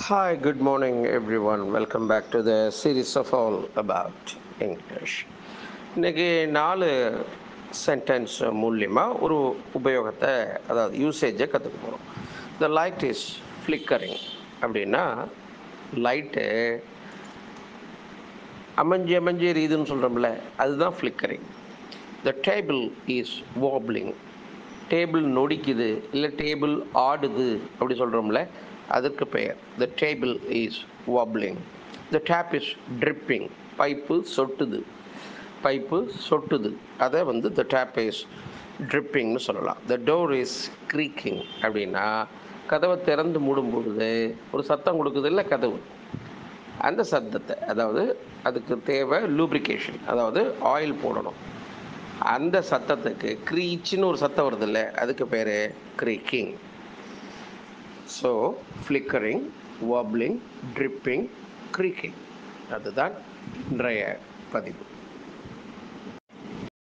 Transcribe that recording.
Hi, good morning, everyone. Welcome back to the series of all about English. இன்னைக்கு நாலு sentence மூலியமாக ஒரு உபயோகத்தை அதாவது யூசேஜை கற்றுக்க போகிறோம் த லைட் இஸ் ஃப்ளிக்கரிங் அப்படின்னா லைட்டு அமைஞ்சு அமைஞ்சு எரியுதுன்னு சொல்கிறோம்ல அதுதான் flickering the table is wobbling table நொடிக்குது இல்லை டேபிள் ஆடுது அப்படி சொல்கிறோம்ல அதற்கு பெயர் the table is wobbling the tap is dripping pipe சொட்டுது பைப்பு சொட்டுது அதை வந்து த டேப் இஸ் ட்ரிப்பிங்னு சொல்லலாம் த டோர் இஸ் க்ரீக்கிங் அப்படின்னா கதவை திறந்து மூடும் பொழுது ஒரு சத்தம் கொடுக்குது இல்லை கதவு அந்த சத்தத்தை அதாவது அதுக்கு தேவை லூப்ரிகேஷன் அதாவது ஆயில் போடணும் அந்த சத்தத்துக்கு க்ரீச்சின்னு ஒரு சத்தம் வருது இல்லை அதுக்கு பேர் creaking so flickering wobbling dripping creaking அதுதான் இன்றைய பதிவு